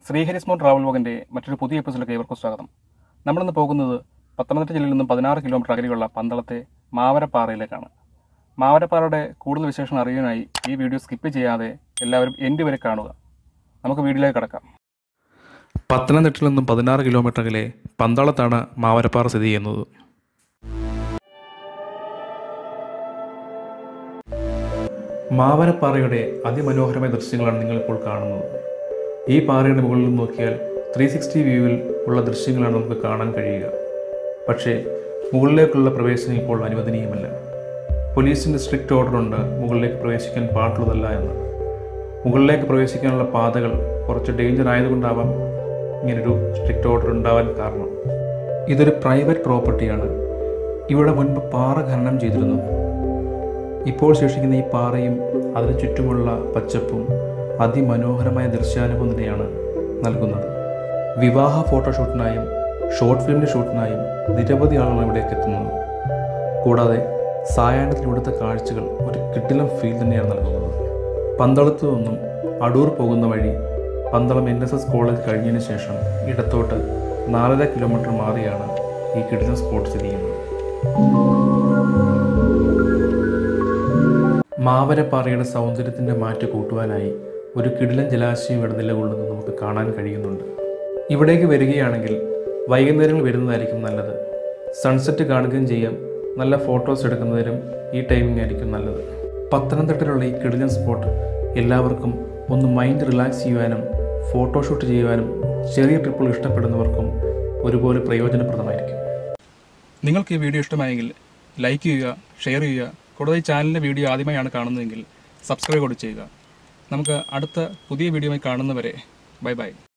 Sreehari small travel വോഗിൻ്റെ മറ്റൊരു പുതിയ എപ്പിസോഡിലേക്ക് ഏവർക്കും സ്വാഗതം നമ്മളിന്ന് പോകുന്നത് പത്തനംതിട്ട ജില്ലയിൽ നിന്നും പതിനാറ് കിലോമീറ്റർ അകലെയുള്ള പന്തളത്തെ മാവരപ്പാറയിലേക്കാണ് മാവരപ്പാറയുടെ കൂടുതൽ വിശേഷങ്ങൾ അറിയാനായി ഈ വീഡിയോ സ്കിപ്പ് ചെയ്യാതെ എല്ലാവരും എൻഡ് വരെ കാണുക നമുക്ക് വീഡിയോയിലേക്ക് കടക്കാം പത്തനംതിട്ടയിൽ നിന്നും പതിനാറ് കിലോമീറ്റർ അകലെ പന്തളത്താണ് മാവരപ്പാറ സ്ഥിതി ചെയ്യുന്നത് മാവരപ്പാറയുടെ അതിമനോഹരമായ ദൃശ്യങ്ങളാണ് നിങ്ങളിപ്പോൾ കാണുന്നത് ഈ പാറയുടെ മുകളിൽ നിന്ന് നോക്കിയാൽ ത്രീ സിക്സ്റ്റി വ്യൂവിൽ ഉള്ള ദൃശ്യങ്ങളാണ് നമുക്ക് കാണാൻ കഴിയുക പക്ഷേ മുകളിലേക്കുള്ള പ്രവേശനം ഇപ്പോൾ അനുവദനീയമല്ല പോലീസിൻ്റെ സ്ട്രിക്റ്റ് ഓർഡറുണ്ട് മുകളിലേക്ക് പ്രവേശിക്കാൻ പാടുള്ളതല്ല എന്ന് മുകളിലേക്ക് പ്രവേശിക്കാനുള്ള പാതകൾ കുറച്ച് ഡേഞ്ചർ ആയതുകൊണ്ടാവാം ഇങ്ങനൊരു സ്ട്രിക്റ്റ് ഓർഡർ ഉണ്ടാവാൻ കാരണം ഇതൊരു പ്രൈവറ്റ് പ്രോപ്പർട്ടിയാണ് ഇവിടെ മുൻപ് പാറ ഖനനം ചെയ്തിരുന്നു ഇപ്പോൾ ശേഷിക്കുന്ന ഈ പാറയും അതിനു ചുറ്റുമുള്ള പച്ചപ്പും അതിമനോഹരമായ ദൃശ്യാനുഭവം തന്നെയാണ് നൽകുന്നത് വിവാഹ ഫോട്ടോഷൂട്ടിനായും ഷോർട്ട് ഫിലിമിൻ്റെ ഷൂട്ടിനായും നിരവധി ആളുകൾ ഇവിടേക്ക് എത്തുന്നത് കൂടാതെ സായാഹ്നത്തിൽ ഇവിടുത്തെ കാഴ്ചകൾ ഒരു കിട്ടിലം ഫീൽ തന്നെയാണ് നൽകുന്നത് പന്തളത്തു നിന്നും അടൂർ പോകുന്ന വഴി Pandalam N S S college കഴിഞ്ഞതിന് ശേഷം ഇടത്തോട്ട് നാലര കിലോമീറ്റർ മാറിയാണ് ഈ കിടിലം സ്പോട്ട് സ്ഥിതി ചെയ്യുന്നത് മാവരപ്പാറയുടെ സൗന്ദര്യത്തിൻ്റെ മാറ്റ് കൂട്ടുവാനായി ഒരു കിടിലൻ ജലാശയം ഇവിടെ നിലകൊള്ളുന്നത് നമുക്ക് കാണാൻ കഴിയുന്നുണ്ട് ഇവിടേക്ക് വരികയാണെങ്കിൽ വൈകുന്നേരങ്ങൾ വരുന്നതായിരിക്കും നല്ലത് സൺസെറ്റ് കാണുകയും ചെയ്യാം നല്ല ഫോട്ടോസ് എടുക്കുന്നതിനും ഈ ടൈമിംഗ് ആയിരിക്കും നല്ലത് പത്തനംതിട്ടയിലുള്ള ഈ കിടിലൻ സ്പോട്ട് എല്ലാവർക്കും ഒന്ന് മൈൻഡ് റിലാക്സ് ചെയ്യുവാനും ഫോട്ടോഷൂട്ട് ചെയ്യുവാനും ചെറിയ ട്രിപ്പുകൾ ഇഷ്ടപ്പെടുന്നവർക്കും ഒരുപോലെ പ്രയോജനപ്രദമായിരിക്കും നിങ്ങൾക്ക് ഈ വീഡിയോ ഇഷ്ടമായെങ്കിൽ ലൈക്ക് ചെയ്യുക ഷെയർ ചെയ്യുക കൂടാതെ ഈ ചാനലിൻ്റെ വീഡിയോ ആദ്യമായാണ് കാണുന്നതെങ്കിൽ സബ്സ്ക്രൈബ് കൂടി ചെയ്യുക നമുക്ക് അടുത്ത പുതിയ വീഡിയോയുമായി കാണുന്നവരെ ബൈ ബൈ